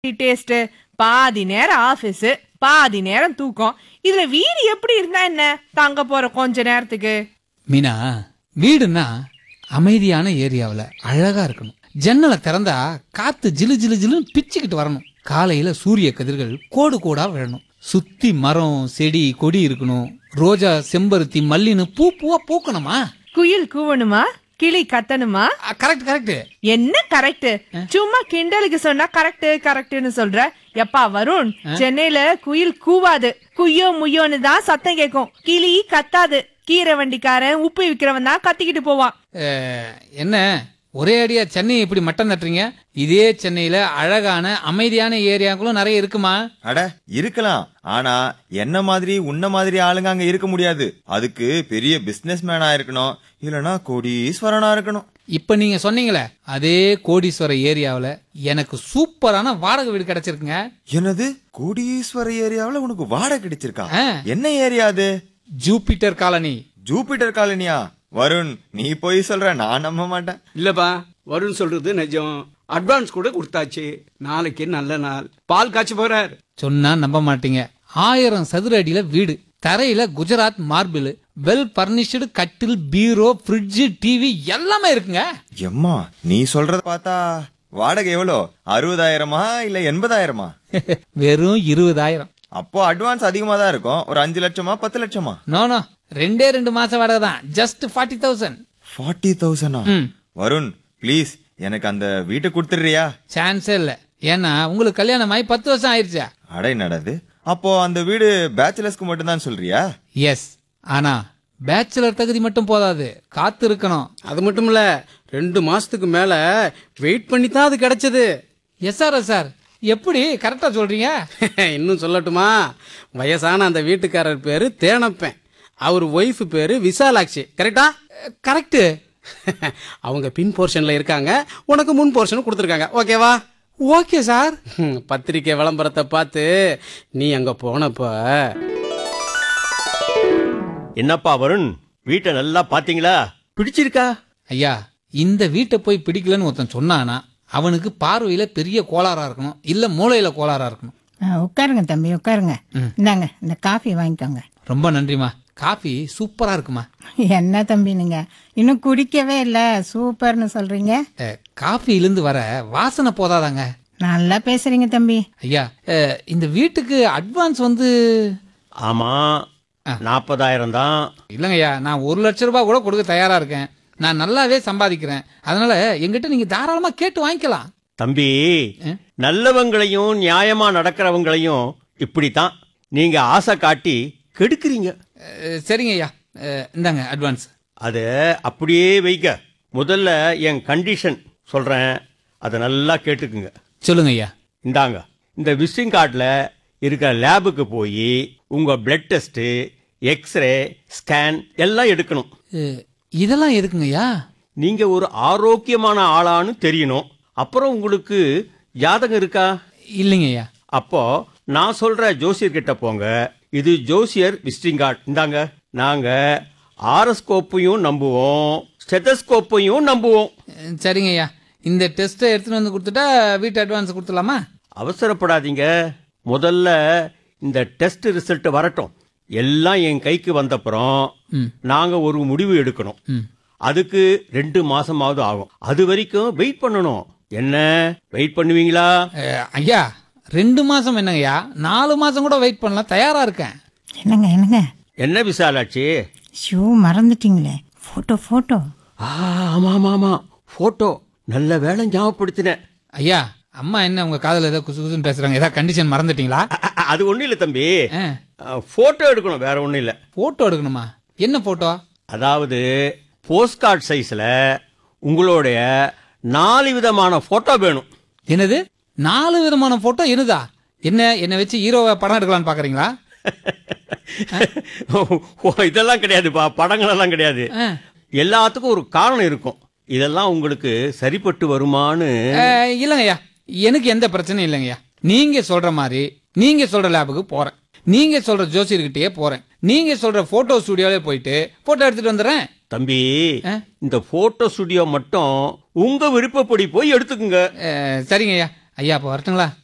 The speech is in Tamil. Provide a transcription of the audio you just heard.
டேஸ்ட் பாதி நேரம் ஆபீஸ் பாதி நேரம் தூக்கம் இதுல வீடு எப்படி இருந்தா என்ன தங்க போற கொஞ்ச நேரத்துக்கு மீனா வீடுன்னா அமைதியான ஏரியாவில் அழகா இருக்கணும் ஜன்னலை திறந்தா காத்து ஜிலு ஜிலு ஜிலுன்னு பிச்சுக்கிட்டு வரணும் காலையில சூரிய கதிர்கள் கோடு கோடா விழணும் சுத்தி மரம் செடி கொடி இருக்கணும் ரோஜா செம்பருத்தி மல்லின்னு பூ பூவா பூக்கணுமா குயில் கூவணுமா கிளி கத்தணுமா கரெக்ட் கரெக்ட் என்ன கரெக்ட் சும்மா கிண்டலுக்கு சொன்னா கரெக்ட் கரெக்ட்னு சொல்ற எப்பா வருண் சென்னையில குயில் கூவாது குய்யோ முய்யோன்னு தான் சத்தம் கேட்கும் கிளி கத்தாது கீரை வண்டிக்காரன் உப்பு விக்கிறவன் தான் கத்திக்கிட்டு போவான் என்ன ஒரே அடியா சென்னை இப்படி மட்டம் தட்டுறீங்க இதே சென்னையில அழகான அமைதியான ஏரியாக்களும் நிறைய இருக்குமா அட இருக்கலாம் ஆனா என்ன மாதிரி உன்ன மாதிரி ஆளுங்க அங்க இருக்க முடியாது அதுக்கு பெரிய பிசினஸ் மேனா இருக்கணும் இல்லனா கோடீஸ்வரனா இருக்கணும் இப்ப நீங்க சொன்னீங்களே அதே கோடீஸ்வர ஏரியாவுல எனக்கு சூப்பரான வாடகை வீடு கிடைச்சிருக்குங்க என்னது கோடீஸ்வர ஏரியாவுல உனக்கு வாடகை கிடைச்சிருக்கா ஆ. என்ன ஏரியா அது ஜூபிட்டர் காலனி ஜூபிட்டர் காலனியா வருண் நீ போய் சொல்ற நான் நம்ப மாட்டேன் இல்லப்பா வருண் சொல்றது நிஜம் அட்வான்ஸ் கூட கொடுத்தாச்சு நாளைக்கு நல்ல நாள் பால் காய்ச்ச போறார் சொன்னா நம்ப மாட்டீங்க ஆயிரம் சதுர அடியில வீடு தரையில குஜராத் மார்பிள் வெல் பர்னிஷ்டு கட்டில் பீரோ ஃப்ரிட்ஜ் டிவி எல்லாமே இருக்குங்க எம்மா நீ சொல்றத பார்த்தா வாடகை எவ்வளோ அறுபதாயிரமா இல்ல எண்பதாயிரமா வெறும் இருபதாயிரம் அப்போ அட்வான்ஸ் அதிகமா தான் இருக்கும் ஒரு அஞ்சு லட்சமா பத்து லட்சமா நோ நோ ரெண்டே ரெண்டு மாசம் வாடகை தான் ஜஸ்ட் ஃபார்ட்டி தௌசண்ட் ஃபார்ட்டி தௌசண்டா ம். வருண் ப்ளீஸ் எனக்கு அந்த வீட்டை கொடுத்துடுறியா சான்ஸே இல்ல ஏன்னா உங்களுக்கு கல்யாணம் ஆகி பத்து வருஷம் ஆயிருச்சா அடை நடது அப்போ அந்த வீடு பேச்சுலர்ஸ்க்கு மட்டும்தான் சொல்றியா எஸ் ஆனா பேச்சுலர் தகுதி மட்டும் போதாது காத்து இருக்கணும் அது மட்டும் இல்ல ரெண்டு மாசத்துக்கு மேல வெயிட் பண்ணி தான் அது கிடைச்சது எஸ்ஆர்எஸ் சார் எப்படி கரெக்டா சொல்றீங்க இன்னும் சொல்லட்டுமா வயசான அந்த வீட்டுக்காரர் பேரு தேனப்பன் அவர் ஒய்ஃப் பேரு விசாலாட்சி கரெக்டா கரெக்ட் அவங்க பின் போர்ஷன்ல இருக்காங்க உனக்கு முன் போர்ஷன் கொடுத்துருக்காங்க ஓகேவா ஓகே சார் ஹம், பத்திரிக்கை விளம்பரத்தை பார்த்து நீ அங்க போனப்ப என்னப்பா வருண் வீட்டை நல்லா பாத்தீங்களா பிடிச்சிருக்கா ஐயா இந்த வீட்டை போய் பிடிக்கலன்னு ஒருத்தன் சொன்னானா அவனுக்கு பார்வையில பெரிய கோளாறா இருக்கணும் இல்ல மூளையில கோளாறா இருக்கணும் ஆ, உட்காருங்க தம்பி உட்காருங்க இந்தாங்க இந்த காஃபி வாங்கிக்கோங்க ரொம்ப நன்றிமா காஃபி சூப்பரா இருக்குமா என்ன தம்பி நீங்க இன்னும் குடிக்கவே இல்ல சூப்பர்னு சொல்றீங்க அஹ், காஃபியிலிருந்து வர வாசனை போதாதாங்க நல்லா பேசுறீங்க தம்பி ஐயா அஹ், இந்த வீட்டுக்கு அட்வான்ஸ் வந்து ஆமா நாற்பதாயிரம் தான் இல்லைங்கய்யா நான் ஒரு லட்ச ரூபாய் கூட கொடுக்க தயாரா இருக்கேன் நான் நல்லாவே சம்பாதிக்கிறேன் அதனால எங்கிட்ட நீங்க தாராளமா கேட்டு வாங்கிக்கலாம் தம்பி நல்லவங்களையும் நியாயமா நடக்கிறவங்களையும் இப்படித்தான் நீங்க ஆசை காட்டி கெடுக்குறீங்க அஹ், சரிங்க ஐயா அஹ், இந்தாங்க அட்வான்ஸ் அதை அப்படியே வைக்க முதல்ல என் கண்டிஷன் சொல்றேன் அதை நல்லா கேட்டுக்குங்க சொல்லுங்க ஐயா இந்தாங்க இந்த விசிட்டிங் கார்டில் இருக்கிற லேபுக்கு போய் உங்க பிளட் டெஸ்ட் எக்ஸ்ரே ஸ்கேன் எல்லாம் எடுக்கணும் அஹ், இதெல்லாம் எதுக்குங்க ஐயா நீங்க ஒரு ஆரோக்கியமான ஆளான்னு தெரியணும் அப்புறம் உங்களுக்கு ஜாதகம் இருக்கா இல்லைங்க ஐயா அப்போ நான் சொல்ற ஜோசியர் கிட்ட போங்க இது ஜோசியர் விசிட்டிங் கார்டு இந்தாங்க நாங்க ஆரஸ்கோப்பையும் நம்புவோம் ஸ்டெதஸ்கோப்பையும் நம்புவோம் அஹ், சரிங்க ஐயா இந்த டெஸ்ட்டை எடுத்துட்டு வந்து கொடுத்துட்டா வீட்டு அட்வான்ஸ் கொடுத்துடலாமா அவசரப்படாதீங்க முதல்ல இந்த டெஸ்ட் ரிசல்ட் வரட்டும் எல்லாம் என் கைக்கு வந்தப்புறம் நாங்க ஒரு முடிவு எடுக்கணும் அதுக்கு ரெண்டு மாசமாவது ஆகும் அது வரைக்கும் வெயிட் பண்ணணும் என்ன வெயிட் பண்ணுவீங்களா அஹ், ஐயா ரெண்டு மாசம் என்னங்கய்யா நாலு மாசம் கூட வெயிட் பண்ணலாம் தயாரா இருக்கேன் என்னங்க என்னங்க என்ன விசாலாட்சி ஷூ மறந்துட்டீங்களே போட்டோ போட்டோ ஆ, ஆமா ஆமா ஆமா போட்டோ நல்ல வேலை ஞாபகப்படுத்தினேன் ஐயா அம்மா என்ன உங்க காதுல ஏதோ குசு குசுன்னு பேசுறாங்க ஏதாவது கண்டிஷன் மறந்துட்டீங்களா அ- அ- அது ஒண்ணும் இல்ல தம்பி ஆ, போட்டோ எடுக்கணும் வேற ஒண்ணும் இல்ல போட்டோ எடுக்கணுமா என்ன போட்டோ அதாவது போஸ்ட் கார்டு சைஸ்ல உங்களுடைய நாலு விதமான போட்டோ வேணும் என்னது நாலு விதமான போட்டோ என்னதா என்ன என்ன வச்சு ஹீரோவை படம் எடுக்கலாம்னு பாக்குறீங்களா ஓ, இதெல்லாம் கிடையாதுப்பா படங்கள் எல்லாம் கிடையாது ஆ. எல்லாத்துக்கும் ஒரு காரணம் இருக்கும் இதெல்லாம் உங்களுக்கு சரிப்பட்டு வருமான்னு அஹ், இல்லைங்கய்யா எனக்கு எந்த பிரச்சனையும் இல்லைங்கய்யா நீங்க சொல்ற மாதிரி நீங்க சொல்ற லேபுக்கு போறேன் நீங்க சொல்ற ஜோசியர்கிட்டயே போறேன் நீங்க சொல்ற போட்டோ ஸ்டுடியோலே போயிட்டு போட்டோ எடுத்துட்டு வந்துடுறேன் தம்பி ஆ? இந்த போட்டோ ஸ்டுடியோ மட்டும் உங்க விருப்பப்படி போய் எடுத்துக்குங்க அஹ், சரிங்க ஐயா ஐயா அப்போ வரட்டுங்களா